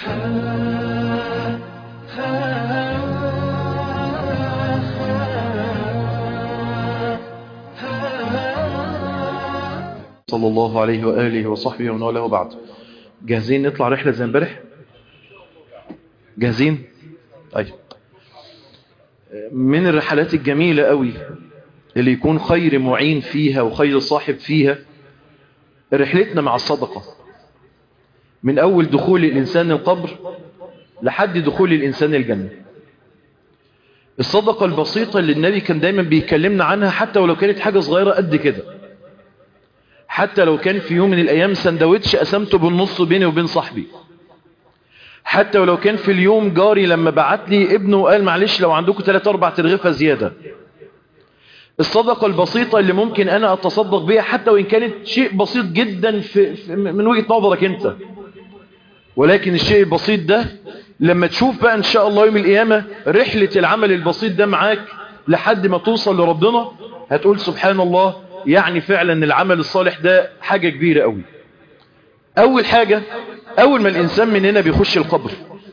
صلى الله عليه وآله وصحبه ومن والاه بعد جاهزين نطلع رحلة زي امبارح جاهزين طيب من الرحلات الجميلة قوي اللي يكون خير معين فيها وخير صاحب فيها رحلتنا مع الصدقة من أول دخول الإنسان القبر لحد دخول الإنسان الجنة الصدقة البسيطة اللي النبي كان دايما بيكلمنا عنها حتى ولو كانت حاجة صغيرة قد كده حتى لو كان في يوم من الأيام سندوتش قسمته بالنص بيني وبين صاحبي حتى ولو كان في اليوم جاري لما بعت لي ابنه وقال معلش لو عندكم 3 4 ترغيفة زيادة الصدقة البسيطة اللي ممكن أنا أتصدق بيها حتى وإن كانت شيء بسيط جدا في في من وجهة نظرك أنت ولكن الشيء البسيط ده لما تشوف بقى إن شاء الله يوم القيامة رحلة العمل البسيط ده معاك لحد ما توصل لربنا هتقول سبحان الله يعني فعلا العمل الصالح ده حاجة كبيرة قوي أول حاجة أول ما الإنسان مننا بيخش القبر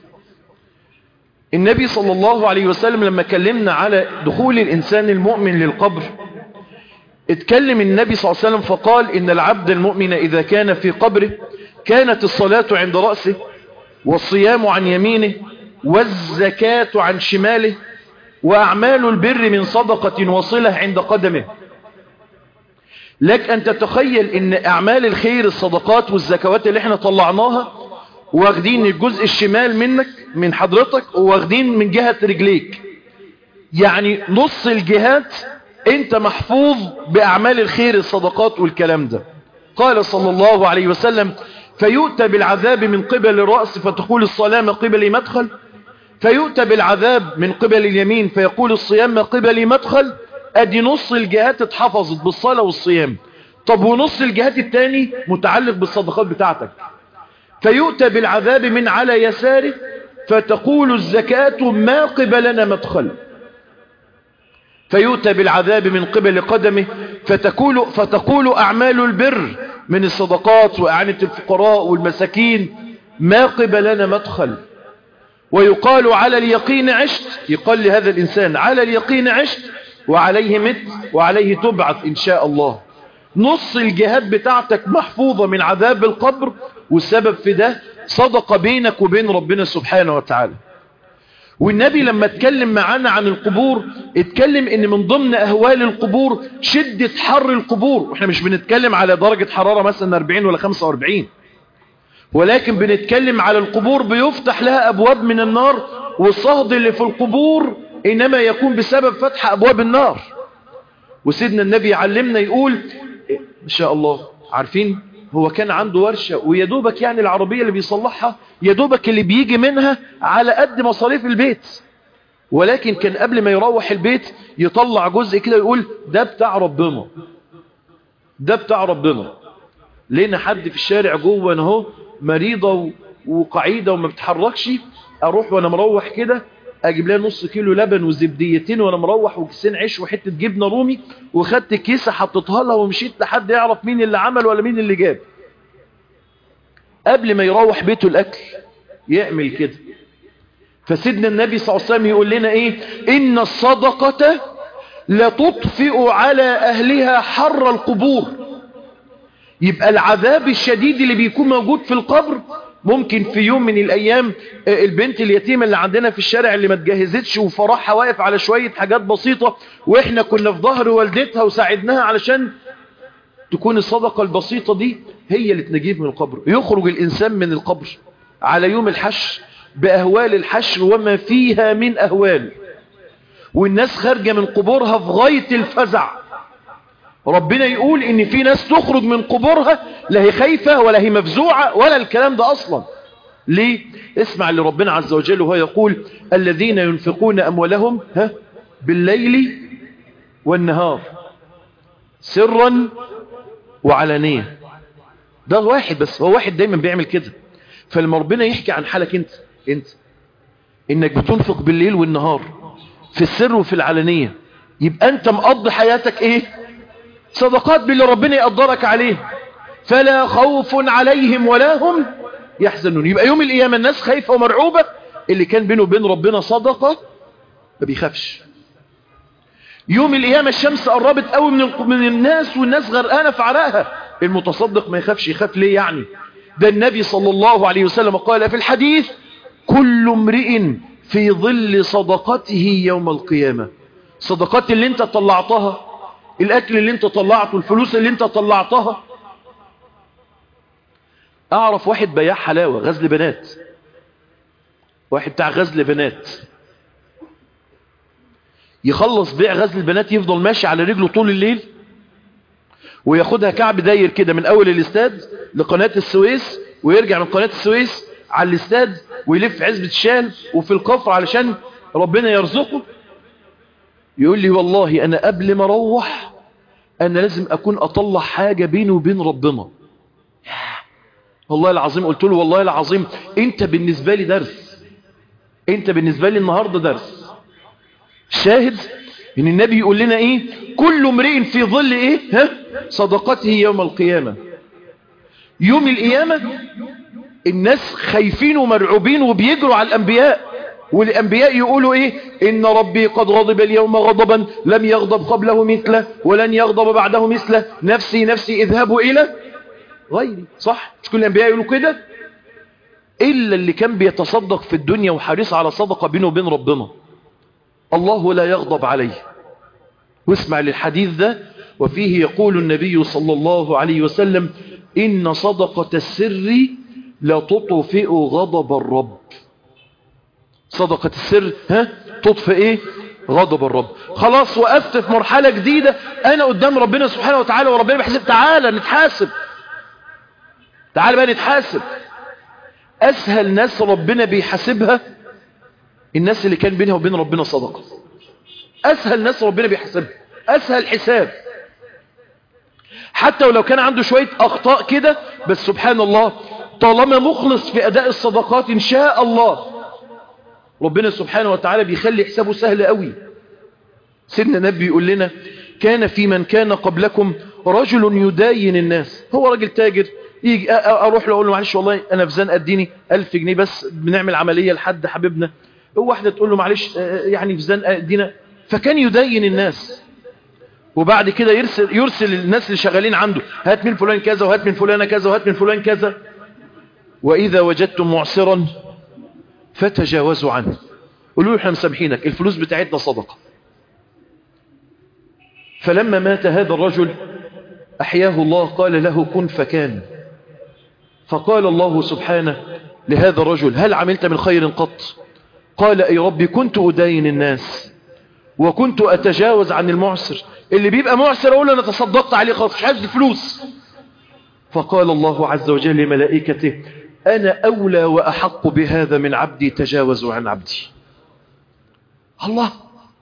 النبي صلى الله عليه وسلم لما كلمنا على دخول الإنسان المؤمن للقبر اتكلم النبي صلى الله عليه وسلم فقال إن العبد المؤمن إذا كان في قبره كانت الصلاة عند رأسه والصيام عن يمينه والزكاة عن شماله وأعمال البر من صدقة وصلة عند قدمه لك أن تتخيل أن أعمال الخير الصدقات والزكوات اللي احنا طلعناها واخدين الجزء الشمال منك من حضرتك واخدين من جهة رجليك يعني نص الجهات انت محفوظ بأعمال الخير الصدقات والكلام ده قال صلى الله عليه وسلم فيؤتى بالعذاب من قبل الرأس فتقول الصلاة من قبل مدخل فيؤتى بالعذاب من قبل اليمين فيقول الصيام من قبل مدخل ادي نص الجهات اتحفظت بالصلاة والصيام طب ونص الجهات التاني متعلق بالصدقات بتاعتك فيؤتى بالعذاب من على يساره فتقول الزكاة ما قبلنا مدخل فيؤتى بالعذاب من قبل قدمه فتقول, فتقول أعمال البر من الصدقات وأعانة الفقراء والمساكين ما قبلنا مدخل ويقال على اليقين عشت يقال لهذا الإنسان على اليقين عشت وعليه مت وعليه تبعث إن شاء الله نص الجهات بتاعتك محفوظة من عذاب القبر والسبب في ده صدق بينك وبين ربنا سبحانه وتعالى والنبي لما اتكلم معانا عن القبور اتكلم ان من ضمن اهوال القبور شدة حر القبور واحنا مش بنتكلم على درجة حرارة مثلا 40 ولا 45 ولكن بنتكلم على القبور بيفتح لها ابواب من النار والصهد اللي في القبور انما يكون بسبب فتح ابواب النار وسيدنا النبي علمنا يقول ان شاء الله عارفين هو كان عنده ورشة ويدوبك يعني العربية اللي بيصلحها يدوبك اللي بيجي منها على قد مصاريف البيت ولكن كان قبل ما يروح البيت يطلع جزء كده يقول ده بتاع ربنا ده بتاع ربنا لقينا حد في الشارع جوه انا اهو مريضة وقعيدة وما بتحركش اروح وانا مروح كده اجيب لها نص كيلو لبن وزبديتين وانا مروح وكيسين عيش وحته جبنه رومي وخدت كيسه حطيتها لها ومشيت لحد يعرف مين اللي عمل ولا مين اللي جاب قبل ما يروح بيته الاكل يعمل كده فسيدنا النبي صلى الله عليه وسلم يقول لنا ايه ان الصدقه لتطفئ على اهلها حر القبور يبقى العذاب الشديد اللي بيكون موجود في القبر ممكن في يوم من الايام البنت اليتيمة اللي عندنا في الشارع اللي ما تجهزتش وفرحها واقف على شوية حاجات بسيطة واحنا كنا في ظهر والدتها وساعدناها علشان تكون الصدقة البسيطة دي هي اللي تنجيب من القبر يخرج الانسان من القبر على يوم الحشر باهوال الحشر وما فيها من اهوال والناس خارجة من قبورها في غاية الفزع ربنا يقول ان في ناس تخرج من قبورها لا هي خايفة ولا هي مفزوعة ولا الكلام ده اصلا ليه اسمع اللي ربنا عز وجل وهو يقول الذين ينفقون اموالهم ها بالليل والنهار سرا وعلانية ده واحد بس هو واحد دايما بيعمل كده فلما ربنا يحكي عن حالك انت انت انك بتنفق بالليل والنهار في السر وفي العلانية يبقى انت مقضي حياتك ايه صدقات باللي ربنا يقدرك عليه فلا خوف عليهم ولا هم يحزنون يبقى يوم القيامة الناس خايفة ومرعوبة اللي كان بينه وبين ربنا صدقة ما بيخافش يوم القيامة الشمس قربت قوي من من الناس والناس غرقانة في عرقها المتصدق ما يخافش يخاف ليه يعني ده النبي صلى الله عليه وسلم قال في الحديث كل امرئ في ظل صدقته يوم القيامة صدقات اللي انت طلعتها الاكل اللي انت طلعته الفلوس اللي انت طلعتها اعرف واحد بياع حلاوة غزل بنات واحد بتاع غزل بنات يخلص بيع غزل البنات يفضل ماشي على رجله طول الليل وياخدها كعب داير كده من اول الاستاد لقناة السويس ويرجع من قناة السويس على الاستاد ويلف عزبة الشال وفي الكفر علشان ربنا يرزقه يقول لي والله انا قبل ما اروح انا لازم اكون اطلع حاجة بيني وبين ربنا والله العظيم قلت له والله العظيم انت بالنسبة لي درس انت بالنسبة لي النهاردة درس شاهد ان النبي يقول لنا ايه كل امرئ في ظل ايه ها صدقته يوم القيامة يوم القيامة الناس خايفين ومرعوبين وبيجروا على الانبياء والانبياء يقولوا ايه ان ربي قد غضب اليوم غضبا لم يغضب قبله مثله ولن يغضب بعده مثله نفسي نفسي اذهبوا الى غيري صح مش كل الانبياء يقولوا كده الا اللي كان بيتصدق في الدنيا وحريص على صدقة بينه وبين ربنا الله لا يغضب عليه واسمع للحديث ده وفيه يقول النبي صلى الله عليه وسلم إن صدقة السر لا تطفئ غضب الرب صدقة السر ها تطفئ ايه غضب الرب خلاص وقفت في مرحلة جديدة انا قدام ربنا سبحانه وتعالى وربنا بيحسب تعالى نتحاسب تعالى بقى نتحاسب اسهل ناس ربنا بيحاسبها الناس اللي كان بينها وبين ربنا صدقة اسهل ناس ربنا بيحاسبها اسهل حساب حتى ولو كان عنده شوية اخطاء كده بس سبحان الله طالما مخلص في اداء الصدقات ان شاء الله ربنا سبحانه وتعالى بيخلي حسابه سهل قوي سيدنا النبي يقول لنا كان في من كان قبلكم رجل يداين الناس هو راجل تاجر يجي اروح له اقول له معلش والله انا في زنقه اديني 1000 جنيه بس بنعمل عمليه لحد حبيبنا واحده تقول له معلش يعني في زنقه ادينا فكان يدين الناس وبعد كده يرسل يرسل الناس اللي شغالين عنده هات من فلان كذا وهات من فلانه كذا وهات من فلان كذا واذا وجدتم معسرا فتجاوزوا عنه قولوا له احنا مسامحينك الفلوس بتاعتنا صدقه فلما مات هذا الرجل احياه الله قال له كن فكان فقال الله سبحانه لهذا الرجل هل عملت من خير قط قال اي ربي كنت ادين الناس وكنت اتجاوز عن المعسر اللي بيبقى معسر اقول له انا تصدقت عليه خلاص مش عايز فلوس فقال الله عز وجل لملائكته انا اولى واحق بهذا من عبدي تجاوزوا عن عبدي الله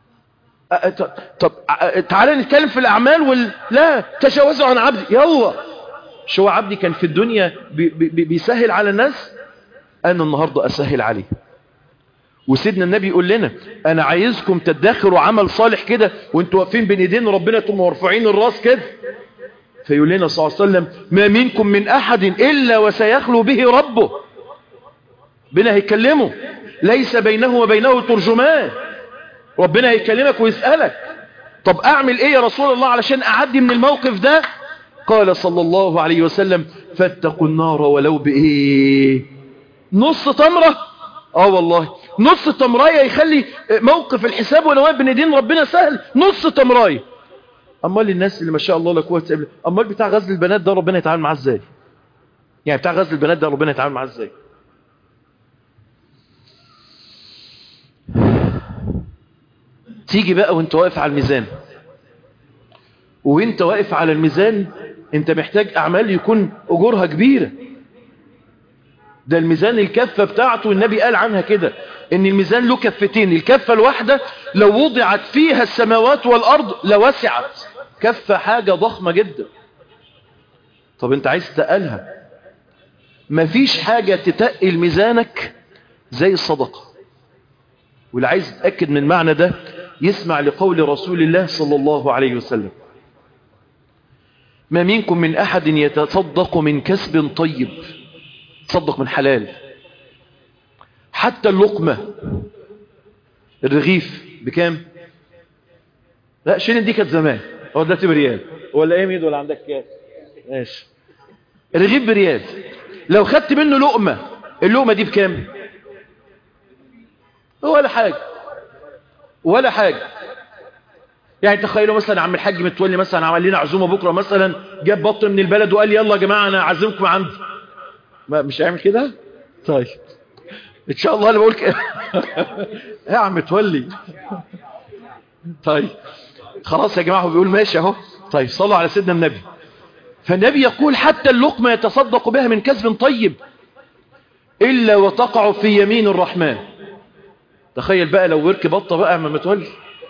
طب تعالى نتكلم في الاعمال وال... لا تجاوزوا عن عبدي يلا شو عبدي كان في الدنيا بي بي بيسهل على الناس انا النهاردة اسهل عليه وسيدنا النبي يقول لنا انا عايزكم تدخروا عمل صالح كده وانتوا واقفين بين ايدين ربنا تقوموا مرفوعين الراس كده فيقول لنا صلى الله عليه وسلم ما منكم من احد الا وسيخلو به ربه ربنا هيكلمه ليس بينه وبينه ترجمان ربنا هيكلمك ويسألك طب اعمل ايه يا رسول الله علشان اعدي من الموقف ده قال صلى الله عليه وسلم فاتقوا النار ولو بايه نص تمرة اه والله نص تمراية يخلي موقف الحساب ولو بين ايدين ربنا سهل نص تمراية امال الناس اللي ما شاء الله لا قوه الا بالله امال بتاع غزل البنات ده ربنا يتعامل معاه ازاي يعني بتاع غزل البنات ده ربنا يتعامل معاه ازاي تيجي بقى وانت واقف على الميزان وانت واقف على الميزان انت محتاج اعمال يكون اجورها كبيرة ده الميزان الكفة بتاعته النبي قال عنها كده ان الميزان له كفتين الكفة الواحدة لو وضعت فيها السماوات والارض لوسعت كفة حاجة ضخمة جدا طب انت عايز تقلها مفيش حاجة تتقل ميزانك زي الصدقة واللي عايز يتأكد من معنى ده يسمع لقول رسول الله صلى الله عليه وسلم ما منكم من أحد يتصدق من كسب طيب تصدق من حلال حتى اللقمة الرغيف بكام لا شيلين دي كانت زمان هو دلوقتي بريال ولا ايه ميد ولا عندك كام ماشي الرغيف بريال لو خدت منه لقمة اللقمة دي بكام ولا حاجة ولا حاجة يعني تخيلوا مثلا عم الحاج متولي مثلا عمل لنا عزومة بكرة مثلا جاب بط من البلد وقال يلا يا جماعة انا اعزمكم عندي ما مش هيعمل كده طيب ان شاء الله انا بقول كده يا عم متولي طيب خلاص يا جماعة هو بيقول ماشي اهو طيب صلوا على سيدنا النبي فالنبي يقول حتى اللقمة يتصدق بها من كسب طيب إلا وتقع في يمين الرحمن تخيل بقى لو ورك بطة بقى ما متولي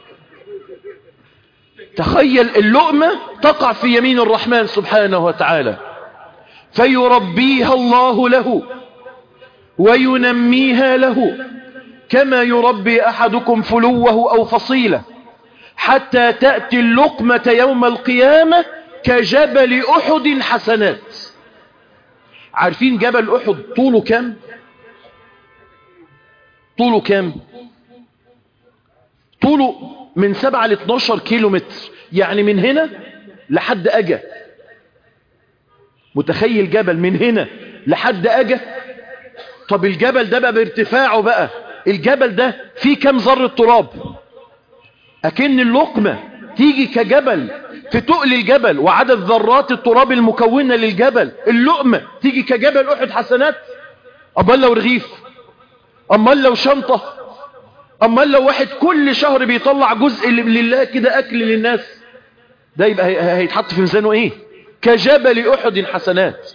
تخيل اللقمة تقع في يمين الرحمن سبحانه وتعالى فيربيها الله له وينميها له كما يربي أحدكم فلوه أو فصيلة حتى تأتي اللقمة يوم القيامة كجبل أحد حسنات عارفين جبل أحد طوله كام طوله كام طوله من 7 ل 12 كيلو متر يعني من هنا لحد أجا متخيل جبل من هنا لحد أجا طب الجبل ده بقى بارتفاعه بقى الجبل ده فيه كام ذرة تراب أكن اللقمة تيجي كجبل في تقل الجبل وعدد ذرات التراب المكونة للجبل اللقمة تيجي كجبل أحد حسنات أمال لو رغيف أمال لو شنطة أمال لو واحد كل شهر بيطلع جزء لله كده أكل للناس ده يبقى هيتحط في ميزانه إيه كجبل أحد حسنات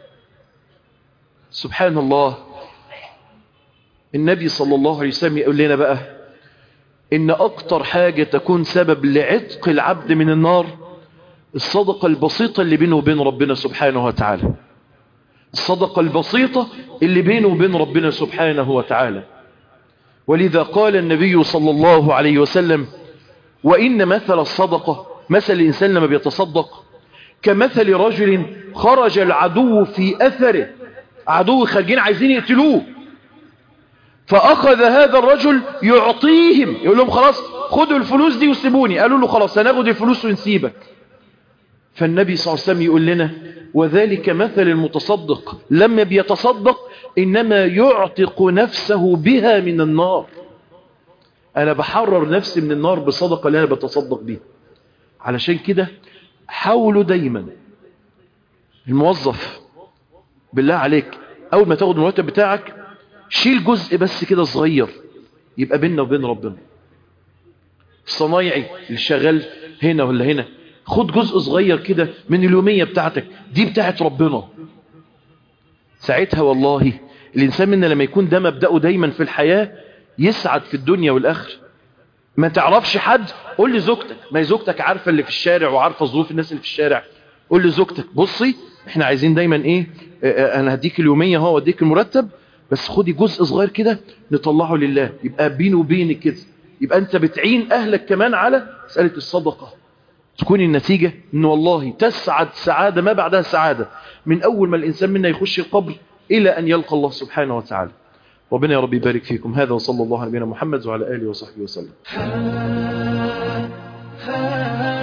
سبحان الله النبي صلى الله عليه وسلم يقول لنا بقى إن أكتر حاجة تكون سبب لعتق العبد من النار الصدقة البسيطة اللي بينه وبين ربنا سبحانه وتعالى الصدقة البسيطة اللي بينه وبين ربنا سبحانه وتعالى ولذا قال النبي صلى الله عليه وسلم وإن مثل الصدقة مثل الإنسان لما بيتصدق كمثل رجل خرج العدو في أثره عدو خارجين عايزين يقتلوه فأخذ هذا الرجل يعطيهم يقول لهم خلاص خدوا الفلوس دي وسيبوني قالوا له خلاص هناخد الفلوس ونسيبك فالنبي صلى الله عليه وسلم يقول لنا وذلك مثل المتصدق لما بيتصدق إنما يعتق نفسه بها من النار أنا بحرر نفسي من النار بالصدقة اللي أنا بتصدق بيها علشان كده حاولوا دايما الموظف بالله عليك أول ما تاخد المرتب بتاعك شيل جزء بس كده صغير يبقى بيننا وبين ربنا الصنايعي اللي شغال هنا ولا هنا خد جزء صغير كده من اليومية بتاعتك دي بتاعت ربنا ساعتها والله الإنسان منا لما يكون ده مبدأه دايما في الحياة يسعد في الدنيا والآخر ما تعرفش حد قول لي زوجتك ما هي زوجتك عارفة اللي في الشارع وعارفة ظروف الناس اللي في الشارع قول لي زوجتك بصي احنا عايزين دايما ايه اه انا هديك اليومية هو اديك المرتب بس خدي جزء صغير كده نطلعه لله يبقى بيني وبينك كده يبقى انت بتعين اهلك كمان على مسألة الصدقة تكون النتيجة ان والله تسعد سعادة ما بعدها سعادة من اول ما الانسان منا يخش القبر الى ان يلقى الله سبحانه وتعالى ربنا يا رب يبارك فيكم هذا وصلى الله على نبينا محمد وعلى اله وصحبه وسلم